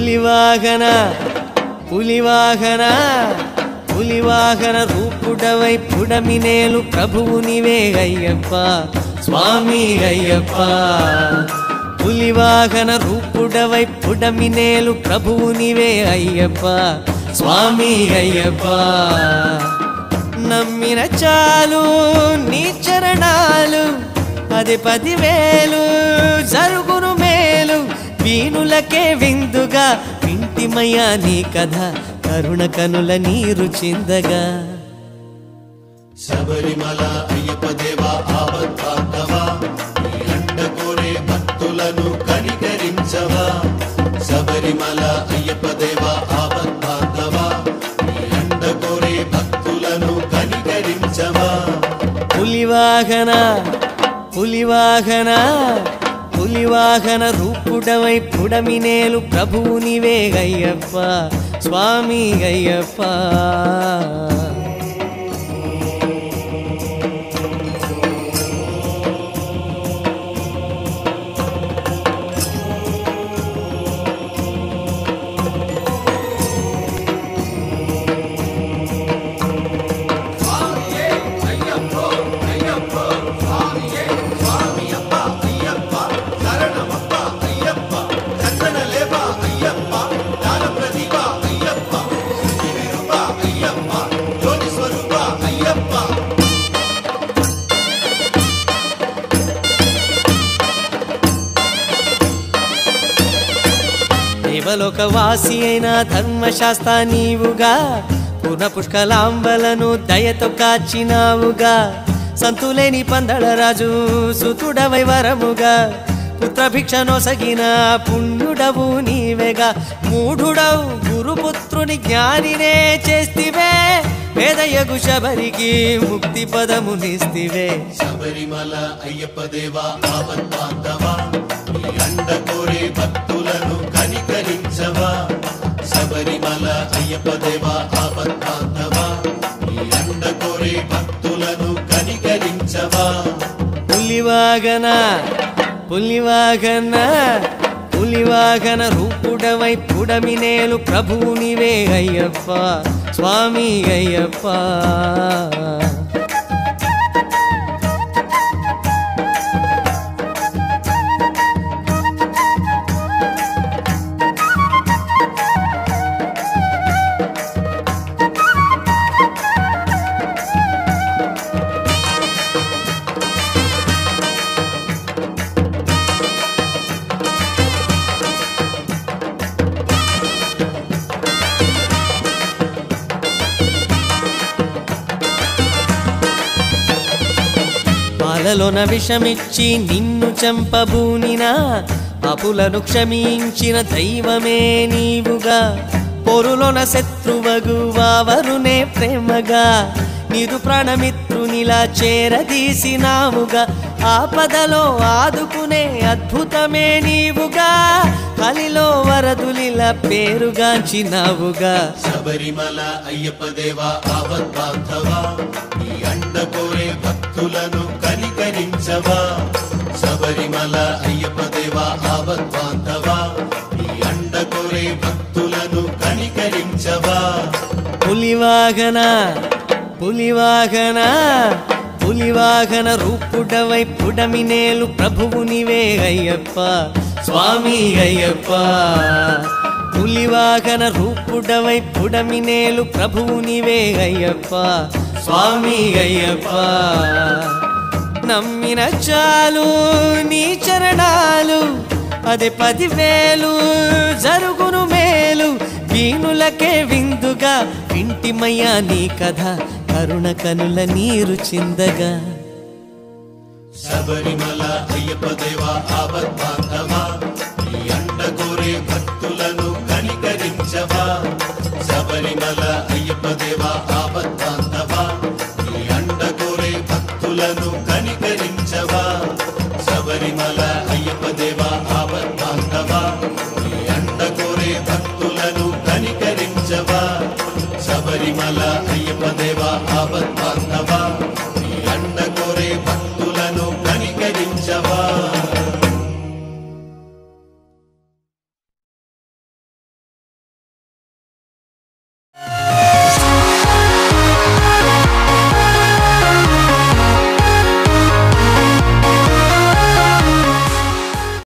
పులివాహన పులివాహన పులివాహన రూపుడవై పుడమినేలు ప్రభువు నీవే అయ్యప్ప స్వామి అయ్యప్ప పులివాహన రూపుడవై పుడమినేలు ప్రభువు నీవే అయ్యప్ప స్వామి అయ్యప్ప నమ్మిన చాలు నీ చరణాలు అది పదివేలు జరుగును మేలు వీణులకే విందుగా వింటిమయ్యా నీ కథ కరుణ కనుల నీరు చిందగా శబరిమల అయ్యప్ప దేవా ఆపద్బాంధవా నీ అండ కోరే భక్తులను కనికరించవా శబరిమల అయ్యప్ప దేవా ఆపద్బాంధవా నీ అండ కోరే భక్తులను కనికరించవా పులివాహన పులివాహన పులివాహన రూపుడవై పుడమినేలు ప్రభువు నీవే అయ్యప్ప స్వామి అయ్యప్ప దేవలోక వాసి అయిన ధర్మశాస్త్ర నీవుగా పూర్ణ పుష్కలాంబలను దయతో కాచినావుగా సంతులేని పందళ రాజు సుతుడవై వరముగా పుత్రభిక్ష నొసగిన పుణ్యుడవు నీవేగా మూఢుడవు గురుపుత్రుని జ్ఞానినే చేస్తివే వేదయగు శబరికి ముక్తి పదమునిస్తివే శబరిమల అయ్యప్ప దేవా ఆపద్బాంధవా నీ అండ కోరే భక్తులను కనికరించవా శబరిమల అయ్యప్ప దేవా ఆపద్బాంధవా నీ అండ కోరే భక్తులను కనికరించవా పులివాగన పులివాగన పులివాగన రూపుడవై పుడమినేలు ప్రభువు నీవే అయ్యప్ప స్వామి అయ్యప్ప పాలలోన విషమిచ్చి నిన్ను చంపబూనినా పాపులను క్షమించిన దైవమే నీవుగా పొరులోన శత్రువగు వావరునే ప్రేమగా నీదు ప్రాణమిత్రునిలా చేరదీసినావుగా ఆపదలో ఆదుకునే అద్భుతమే నీవుగా కలిలో వరదులిలా పేరుగాంచినావుగా శబరిమల అయ్యప్ప దేవా ఆపద్బాంధవా నీ అండ కోరే భక్తులను కనికరించవా శబరిమల అయ్యప్ప దేవా ఆపద్బాంధవా నీ అండ కోరే భక్తులను కనికరించవా పులివాగన పులివాగన పులివాగన రూపుడవై పుడమినేలు ప్రభువు నీవే అయ్యప్ప స్వామి అయ్యప్ప పులివాగన రూపుడవై పుడమినేలు ప్రభువు నీవే అయ్యప్ప స్వామి అయ్యప్ప నమ్మిన చాలు నీ చరణాలు అదే పదివేలు జరుగును మేలు వీణులకే విందుగా వింటిమయ్యా నీ కథ కరుణ కనుల నీరు చిందగా శబరిమల అయ్యప్ప దేవా ఆపద్బాంధవా నీ అండ కోరే భక్తులను కనికరించవా శబరిమల అయ్యప్ప దేవా ఆపద్బాంధవా నీ అండ కోరే భక్తులను కనికరించవా శబరిమల అయ్యప్ప దేవా ఆపద్బాంధవా నీ అండ కోరే భక్తులను కనికరించవా శబరిమల అయ్యప్ప దేవా ఆపద్బాంధవా